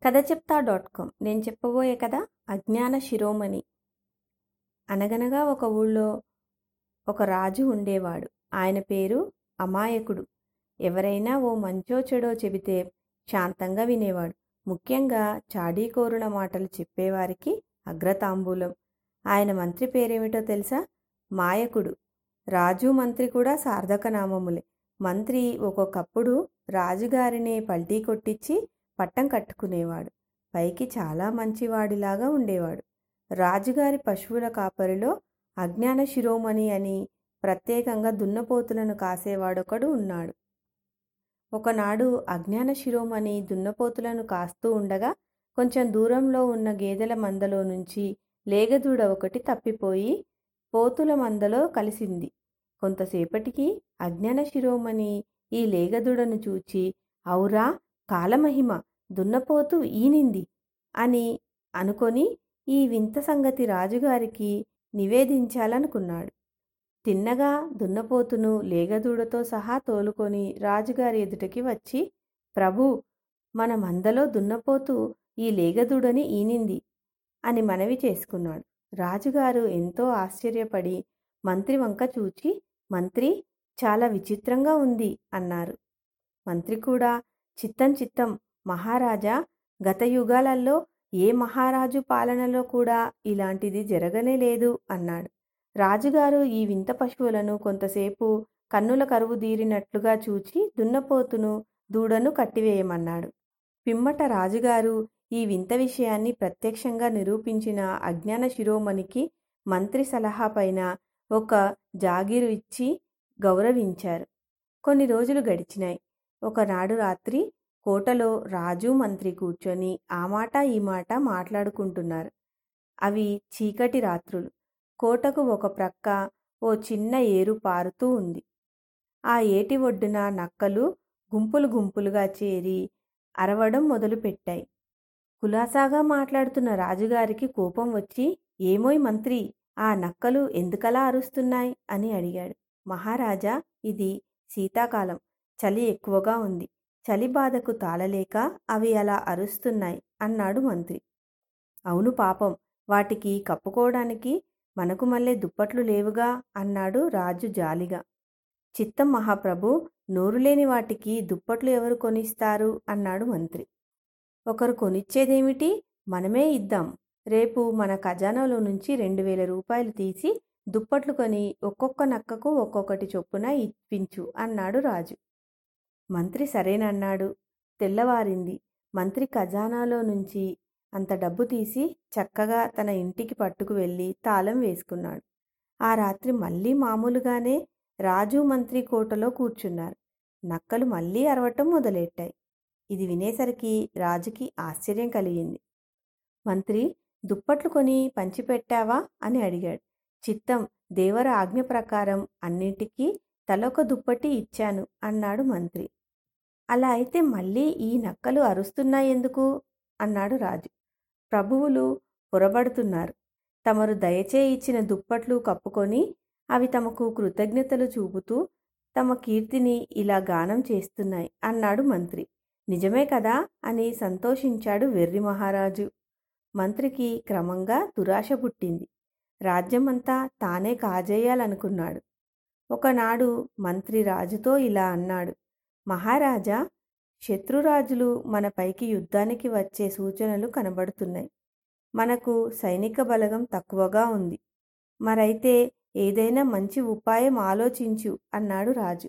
కథ చెప్తా dot com నేను చెప్పబోయే కథ అజ్ఞాన శిరోమణి అనగనగా ఒక ఊళ్ళో ఒక రాజు ఉండేవాడు ఆయన పేరు అమాయకుడు ఎవరైనా ఓ మంచో చెడో చెబితే శాంతంగా వినేవాడు ముఖ్యంగా చాడీకోరుల మాటలు చెప్పేవారికి అగ్రతాంబూలం ఆయన మంత్రి పేరేమిటో తెలుసా మాయకుడు రాజు మంత్రి కూడా సార్థక నామములే మంత్రి ఒక్కొక్కప్పుడు రాజుగారిని పల్టీ కొట్టించి పట్టం కట్టుకునేవాడు పైకి చాలా మంచివాడిలాగా ఉండేవాడు రాజుగారి పశువుల కాపరిలో అజ్ఞాన శిరోమణి అని ప్రత్యేకంగా దున్నపోతులను కాసేవాడొకడు ఉన్నాడు ఒకనాడు అజ్ఞాన శిరోమణి దున్నపోతులను కాస్తూ ఉండగా కొంచెం దూరంలో ఉన్న గేదెల మందలో నుంచి లేగదూడ ఒకటి తప్పిపోయి పోతుల మందలో కలిసింది కొంతసేపటికి అజ్ఞాన శిరోమణి ఈ లేగదూడను చూచి ఔరా కాలమహిమ దున్నపోతు ఈనింది అని అనుకొని ఈ వింత సంగతి రాజుగారికి నివేదించాలనుకున్నాడు తిన్నగా దున్నపోతును లేగదూడతో సహా తోలుకొని రాజుగారి ఎదుటకి వచ్చి ప్రభు మన మందలో దున్నపోతు ఈ లేగదూడని ఈనింది అని మనవి చేసుకున్నాడు రాజుగారు ఎంతో ఆశ్చర్యపడి మంత్రి వంక చూచి మంత్రి చాలా విచిత్రంగా ఉంది అన్నారు మంత్రి కూడా చిత్తం చిత్తం మహారాజా గత యుగాలలో ఏ మహారాజు పాలనలో కూడా ఇలాంటిది జరగనే లేదు అన్నాడు రాజుగారు ఈ వింత పశువులను కొంతసేపు కన్నుల కరువు తీరినట్లుగా చూచి దున్నపోతును దూడను కట్టివేయమన్నాడు పిమ్మట రాజుగారు ఈ వింత విషయాన్ని ప్రత్యక్షంగా నిరూపించిన అజ్ఞాన శిరోమణికి మంత్రి సలహా పైన ఒక జాగీరు ఇచ్చి గౌరవించారు కొన్ని రోజులు గడిచినాయి ఒకనాడు రాత్రి కోటలో రాజు మంత్రి కూర్చొని ఆ మాట ఈ మాట మాట్లాడుకుంటున్నారు అవి చీకటి రాత్రులు కోటకు ఒక ప్రక్క ఓ చిన్న ఏరు పారుతూ ఉంది ఆ ఏటి ఒడ్డున నక్కలు గుంపులు గుంపులుగా చేరి అరవడం మొదలుపెట్టాయి కులాసాగా మాట్లాడుతున్న రాజుగారికి కోపం వచ్చి ఏమోయ్ మంత్రి ఆ నక్కలు ఎందుకలా అరుస్తున్నాయి అని అడిగాడు మహారాజా ఇది శీతాకాలం చలి ఎక్కువగా ఉంది చలి బాధకు తాళలేక అవి అలా అరుస్తున్నాయి అన్నాడు మంత్రి అవును పాపం వాటికి కప్పుకోవడానికి మనకు మళ్ళీ దుప్పట్లు లేవుగా అన్నాడు రాజు జాలిగా చిత్తం మహాప్రభు నోరులేని వాటికి దుప్పట్లు ఎవరు కొనిస్తారు అన్నాడు మంత్రి ఒకరు కొనిచ్చేదేమిటి మనమే ఇద్దాం రేపు మన ఖజానాలో నుంచి రెండు వేల రూపాయలు తీసి దుప్పట్లు కొని ఒక్కొక్క నక్కకు ఒక్కొక్కటి చొప్పున ఇప్పించు అన్నాడు రాజు మంత్రి సరేనన్నాడు తెల్లవారింది మంత్రి ఖజానాలో నుంచి అంత డబ్బు తీసి చక్కగా తన ఇంటికి పట్టుకు వెళ్ళి తాళం వేసుకున్నాడు ఆ రాత్రి మళ్ళీ మామూలుగానే రాజు మంత్రి కోటలో కూర్చున్నారు నక్కలు మళ్ళీ అరవటం మొదలెట్టాయి ఇది వినేసరికి రాజుకి ఆశ్చర్యం కలిగింది మంత్రి దుప్పట్లు కొని పంచిపెట్టావా అని అడిగాడు చిత్తం దేవర ఆజ్ఞ ప్రకారం అన్నింటికీ తలొక దుప్పటి ఇచ్చాను అన్నాడు మంత్రి అలా అయితే మళ్ళీ ఈ నక్కలు అరుస్తున్నాయెందుకు అన్నాడు రాజు ప్రభువులు పొరబడుతున్నారు తమరు దయచే ఇచ్చిన దుప్పట్లు కప్పుకొని అవి తమకు కృతజ్ఞతలు చూపుతూ తమ కీర్తిని ఇలా గానం చేస్తున్నాయి అన్నాడు మంత్రి నిజమే కదా అని సంతోషించాడు వెర్రి మహారాజు మంత్రికి క్రమంగా దురాశ పుట్టింది రాజ్యమంతా తానే కాజేయాలనుకున్నాడు ఒకనాడు మంత్రి రాజుతో ఇలా అన్నాడు మహారాజా శత్రురాజులు మన పైకి యుద్ధానికి వచ్చే సూచనలు కనబడుతున్నాయి మనకు సైనిక బలగం తక్కువగా ఉంది మరైతే ఏదైనా మంచి ఉపాయం ఆలోచించు అన్నాడు రాజు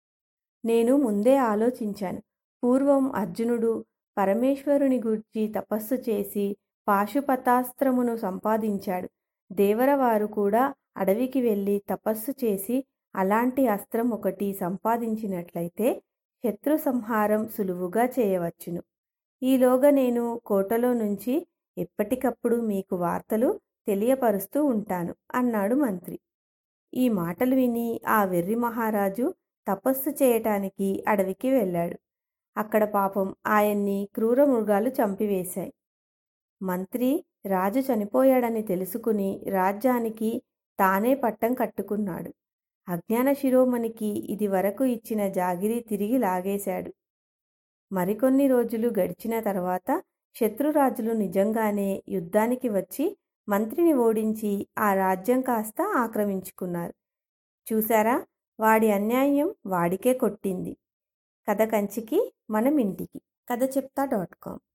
నేను ముందే ఆలోచించాను పూర్వం అర్జునుడు పరమేశ్వరుని గూర్చి తపస్సు చేసి పాశుపతాస్త్రమును సంపాదించాడు దేవరవారు కూడా అడవికి వెళ్ళి తపస్సు చేసి అలాంటి అస్త్రం ఒకటి సంపాదించినట్లయితే శత్రు సంహారం సులువుగా చేయవచ్చును ఈలోగా నేను కోటలో నుంచి ఎప్పటికప్పుడు మీకు వార్తలు తెలియపరుస్తూ ఉంటాను అన్నాడు మంత్రి ఈ మాటలు విని ఆ వెర్రి మహారాజు తపస్సు చేయటానికి అడవికి వెళ్ళాడు అక్కడ పాపం ఆయన్ని క్రూర మృగాలు చంపివేశాయి మంత్రి రాజు చనిపోయాడని తెలుసుకుని రాజ్యానికి తానే పట్టం కట్టుకున్నాడు అజ్ఞాన శిరోమణికి ఇది వరకు ఇచ్చిన జాగిరి తిరిగి లాగేశాడు మరికొన్ని రోజులు గడిచిన తర్వాత శత్రురాజులు నిజంగానే యుద్ధానికి వచ్చి మంత్రిని ఓడించి ఆ రాజ్యం కాస్త ఆక్రమించుకున్నారు చూసారా వాడి అన్యాయం వాడికే కొట్టింది కథ కంచికి మనం ఇంటికి కథ చెప్తా డాట్ కామ్